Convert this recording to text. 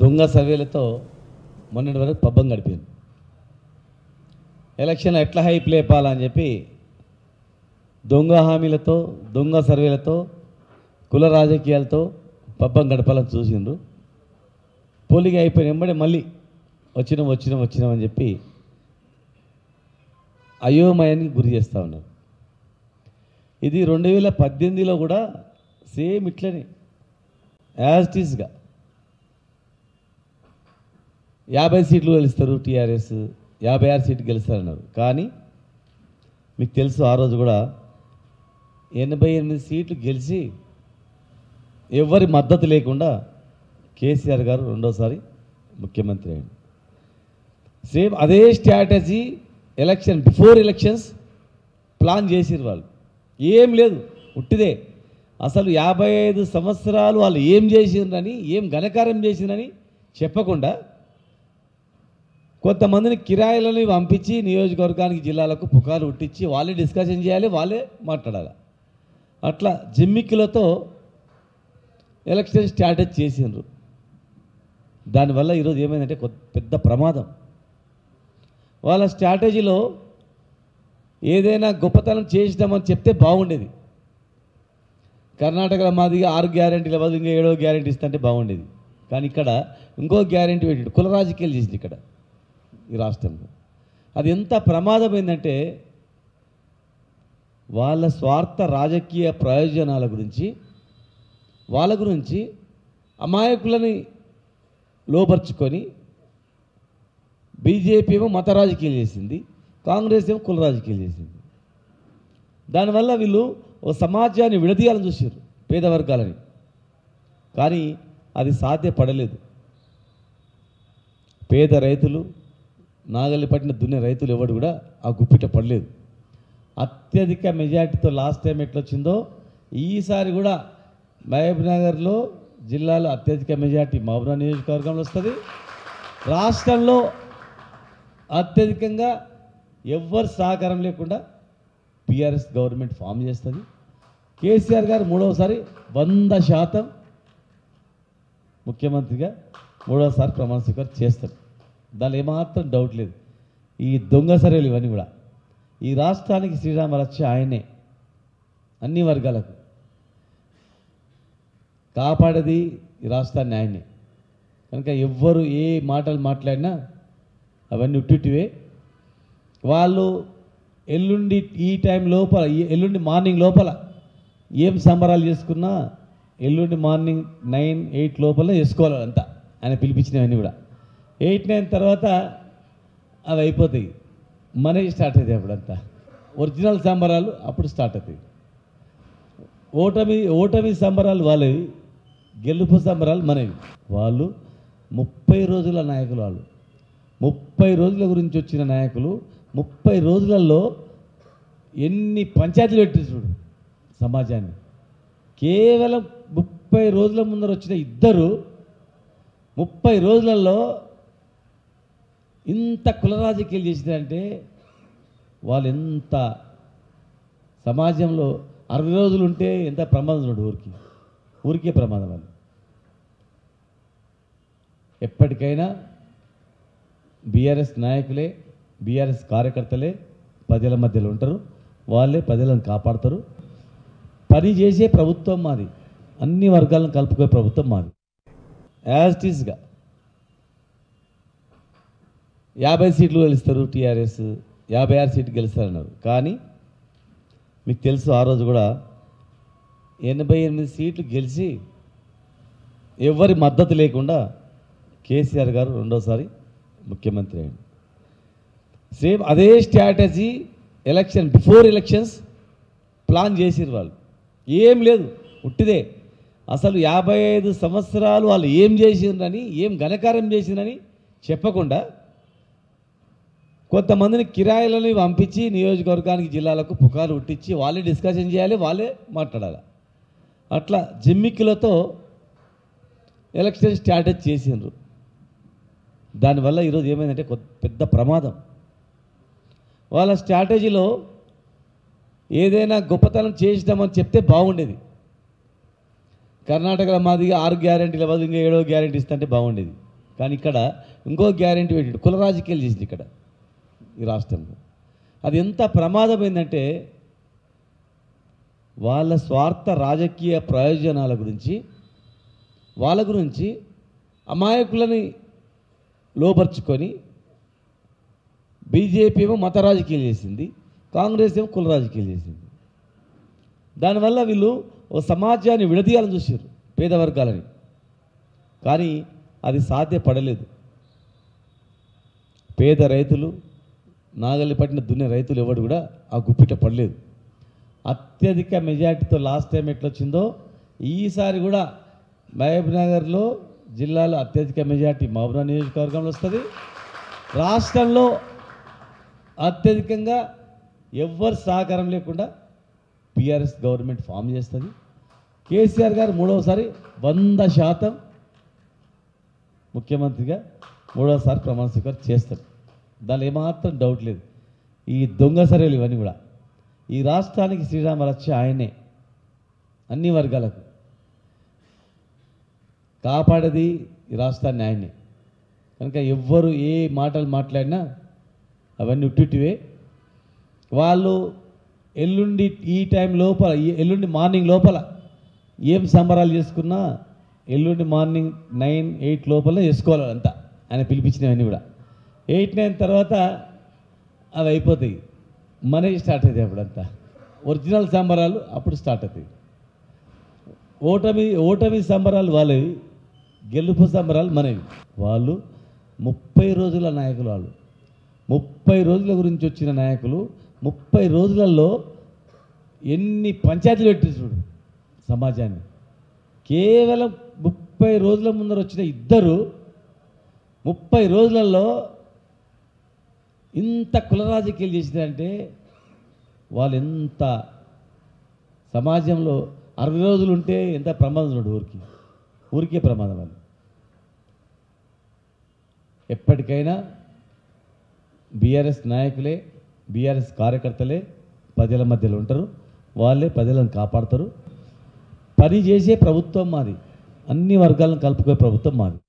దొంగ సర్వేలతో మొన్నటి వరకు పబ్బం గడిపింది ఎలక్షన్ ఎట్లా హైప్ లేపాలని చెప్పి దొంగ హామీలతో దొంగ సర్వేలతో కుల రాజకీయాలతో పబ్బం గడపాలని చూసిండ్రు పోలింగ్ అయిపోయిన వెంబడే మళ్ళీ వచ్చినాం వచ్చినాం వచ్చినాం అని చెప్పి అయోమయానికి గురి చేస్తూ ఉన్నారు ఇది రెండు వేల పద్దెనిమిదిలో కూడా సేమ్ ఇట్లనే యాజ్ ఇట్ ఈస్గా యాభై సీట్లు గెలుస్తారు టీఆర్ఎస్ యాభై ఆరు సీట్లు గెలుస్తారన్నారు కానీ మీకు తెలుసు ఆ రోజు కూడా ఎనభై ఎనిమిది సీట్లు గెలిచి ఎవరి మద్దతు లేకుండా కేసీఆర్ గారు రెండోసారి ముఖ్యమంత్రి అయ్యాడు సేమ్ అదే strategy election before elections plan చేసిరు వాళ్ళు ఏం లేదు ఉట్టిదే అసలు యాభై ఐదు సంవత్సరాలు వాళ్ళు ఏం చేసిండ్రని ఏం ఘనకార్యం చేసిండ్రని చెప్పకుండా కొంతమందిని కిరాయిలని పంపించి నియోజకవర్గానికి జిల్లాలకు పుకారు ఉట్టించి వాళ్ళే డిస్కషన్ చేయాలి వాళ్ళే మాట్లాడాలి అట్లా జిమ్మిక్కులతో ఎలక్షన్ స్ట్రాటజీ చేసిండ్రు దానివల్ల ఈరోజు ఏమైందంటే కొత్త పెద్ద ప్రమాదం వాళ్ళ స్ట్రాటజీలో ఏదైనా గొప్పతనం చేసినామని చెప్తే బాగుండేది కర్ణాటకలో మాదిగా ఆరు గ్యారెంటీల బదులు ఇంకా ఏడో గ్యారెంటీ ఇస్తుంటే బాగుండేది కానీ ఇక్కడ ఇంకో గ్యారెంటీ పెట్టాడు కుల రాజకీయాలు చేసింది ఇక్కడ ఈ రాష్ట్రంలో అది ఎంత ప్రమాదమైందంటే వాళ్ళ స్వార్థ రాజకీయ ప్రయోజనాల గురించి వాళ్ళ గురించి అమాయకులని లోపరుచుకొని బీజేపీ ఏమో మత రాజకీయాలు చేసింది కాంగ్రెస్ ఏమో కుల రాజకీయాలు చేసింది దానివల్ల వీళ్ళు ఓ సమాజాన్ని విడదీయాలని చూసారు పేద వర్గాలని కానీ అది సాధ్యపడలేదు పేద రైతులు నాగలి పట్టిన దున్నే రైతులు ఎవడు కూడా ఆ గుప్పిట పడలేదు అత్యధిక మెజార్టీతో లాస్ట్ టైం ఎట్లా వచ్చిందో ఈసారి కూడా మహబూబ్ నగర్లో జిల్లాలో అత్యధిక మెజార్టీ మహబూబ్ నియోజకవర్గంలో వస్తుంది రాష్ట్రంలో అత్యధికంగా ఎవ్వరు సహకారం లేకుండా బీఆర్ఎస్ గవర్నమెంట్ ఫామ్ చేస్తుంది కేసీఆర్ గారు మూడవసారి వంద శాతం ముఖ్యమంత్రిగా మూడవసారి ప్రమాణ స్వీకారం చేస్తారు దానిలో ఏమాత్రం డౌట్ లేదు ఈ దొంగ సర్వేలు ఇవన్నీ కూడా ఈ రాష్ట్రానికి శ్రీరామ రక్ష ఆయనే అన్ని వర్గాలకు కాపాడేది ఈ రాష్ట్రాన్ని ఆయనే కనుక ఎవ్వరు ఏ మాటలు మాట్లాడినా అవన్నీ ఉట్టివే వాళ్ళు ఎల్లుండి ఈ టైం లోపల ఈ ఎల్లుండి మార్నింగ్ లోపల ఏం సంబరాలు చేసుకున్నా ఎల్లుండి మార్నింగ్ నైన్ ఎయిట్ లోపల చేసుకోవాలి అంతా ఆయన పిలిపించినవన్నీ కూడా ఎయిట్ నైన్ తర్వాత అవి అయిపోతాయి మనకి స్టార్ట్ అవుతాయి అప్పుడంతా ఒరిజినల్ సంబరాలు అప్పుడు స్టార్ట్ అవుతాయి ఓటమి ఓటమి సంబరాలు వాళ్ళవి గెలుపు సంబరాలు మనవి వాళ్ళు ముప్పై రోజుల నాయకులు వాళ్ళు ముప్పై రోజుల గురించి వచ్చిన నాయకులు ముప్పై రోజులలో ఎన్ని పంచాయతీలు పెట్టి చూడు సమాజాన్ని కేవలం ముప్పై రోజుల ముందర వచ్చిన ఇద్దరు ముప్పై రోజులలో ఇంత కుల రాజకీయాలు చేసినారంటే వాళ్ళు ఎంత సమాజంలో అరవై రోజులు ఉంటే ఎంత ప్రమాదం చూడు ఊరికి ఊరికే ప్రమాదం అది ఎప్పటికైనా బీఆర్ఎస్ నాయకులే బీఆర్ఎస్ కార్యకర్తలే ప్రజల మధ్యలో ఉంటారు వాళ్ళే ప్రజలను కాపాడతారు పని చేసే ప్రభుత్వం మాది అన్ని వర్గాలను కలుపుకునే ప్రభుత్వం మాది యాజ్ ఇట్ ఈస్గా యాభై సీట్లు గెలుస్తారు టీఆర్ఎస్ యాభై ఆరు సీట్లు గెలుస్తారన్నారు కానీ మీకు తెలుసు ఆ రోజు కూడా ఎనభై ఎనిమిది సీట్లు గెలిచి ఎవరి మద్దతు లేకుండా కేసీఆర్ గారు రెండోసారి ముఖ్యమంత్రి అయ్యాడు సేమ్ అదే strategy election before elections plan చేసిరు వాళ్ళు ఏం లేదు ఉట్టిదే అసలు యాభై ఐదు సంవత్సరాలు వాళ్ళు ఏం చేసిండ్రని ఏం ఘనకార్యం చేసిండ్రని చెప్పకుండా కొంతమందిని కిరాయిలని పంపించి నియోజకవర్గానికి జిల్లాలకు పుకారు ఉట్టించి వాళ్ళే డిస్కషన్ చేయాలి వాళ్ళే మాట్లాడాలి అట్లా జిమ్మిక్కులతో ఎలక్షన్ స్ట్రాటజీ చేసిండ్రు దానివల్ల ఈరోజు ఏమైందంటే కొత్త పెద్ద ప్రమాదం వాళ్ళ స్ట్రాటజీలో ఏదైనా గొప్పతనం చేసినామని చెప్తే బాగుండేది కర్ణాటకలో మాదిగా ఆరు గ్యారెంటీల బదులు ఇంకా ఏడో గ్యారెంటీ ఇస్తుంటే బాగుండేది కానీ ఇక్కడ ఇంకో గ్యారెంటీ పెట్టాడు కుల రాజకీయాలు చేసింది ఇక్కడ ఈ రాష్ట్రంలో అది ఎంత ప్రమాదమైందంటే వాళ్ళ స్వార్థ రాజకీయ ప్రయోజనాల గురించి వాళ్ళ గురించి అమాయకులని లోపరుచుకొని బీజేపీ ఏమో మత రాజకీయాలు చేసింది కాంగ్రెస్ ఏమో కుల రాజకీయాలు చేసింది దానివల్ల వీళ్ళు ఓ సమాజాన్ని విడదీయాలని చూసారు పేద వర్గాలని కానీ అది సాధ్యపడలేదు పేద రైతులు నాగలి పట్టిన దున్నే రైతులు ఎవడు కూడా ఆ గుప్పిట పడలేదు అత్యధిక మెజార్టీతో లాస్ట్ టైం ఎట్లా వచ్చిందో ఈసారి కూడా మహబూబ్ నగర్లో జిల్లాలో అత్యధిక మెజార్టీ మహబూబ్ నియోజకవర్గంలో వస్తుంది రాష్ట్రంలో అత్యధికంగా ఎవ్వరు సహకారం లేకుండా పిఆర్ఎస్ గవర్నమెంట్ ఫామ్ చేస్తుంది కేసీఆర్ గారు మూడవసారి వంద శాతం ముఖ్యమంత్రిగా మూడవసారి ప్రమాణ స్వీకారం చేస్తారు దానిలో ఏమాత్రం డౌట్ లేదు ఈ దొంగ సర్వేలు ఇవన్నీ కూడా ఈ రాష్ట్రానికి శ్రీరామ రక్ష ఆయనే అన్ని వర్గాలకు కాపాడేది ఈ రాష్ట్రాన్ని ఆయనే కనుక ఎవ్వరు ఏ మాటలు మాట్లాడినా అవన్నీ ఉట్టివే వాళ్ళు ఎల్లుండి ఈ టైం లోపల ఈ ఎల్లుండి మార్నింగ్ లోపల ఏం సంబరాలు చేసుకున్నా ఎల్లుండి మార్నింగ్ నైన్ ఎయిట్ లోపల చేసుకోవాలి అంతా ఆయన పిలిపించినవన్నీ కూడా ఎయిట్ నైన్ తర్వాత అవి అయిపోతాయి మనకి స్టార్ట్ అవుతాయి అప్పుడంతా ఒరిజినల్ సంబరాలు అప్పుడు స్టార్ట్ అవుతాయి ఓటమి ఓటమి సంబరాలు వాళ్ళవి గెలుపు సంబరాలు మనవి వాళ్ళు ముప్పై రోజుల నాయకులు వాళ్ళు ముప్పై రోజుల గురించి వచ్చిన నాయకులు ముప్పై రోజులలో ఎన్ని పంచాయతీలు పెట్టి చూడు సమాజాన్ని కేవలం ముప్పై రోజుల ముందర వచ్చిన ఇద్దరు ముప్పై రోజులలో ఇంత కుల రాజకీయాలు చేసినారంటే వాళ్ళు ఎంత సమాజంలో అరవై రోజులు ఉంటే ఎంత ప్రమాదం చూడు ఊరికి ఊరికే ప్రమాదం అది ఎప్పటికైనా బీఆర్ఎస్ నాయకులే బీఆర్ఎస్ కార్యకర్తలే ప్రజల మధ్యలో ఉంటారు వాళ్ళే ప్రజలను కాపాడతారు పని చేసే ప్రభుత్వం మాది అన్ని వర్గాలను కలుపుకునే ప్రభుత్వం మాది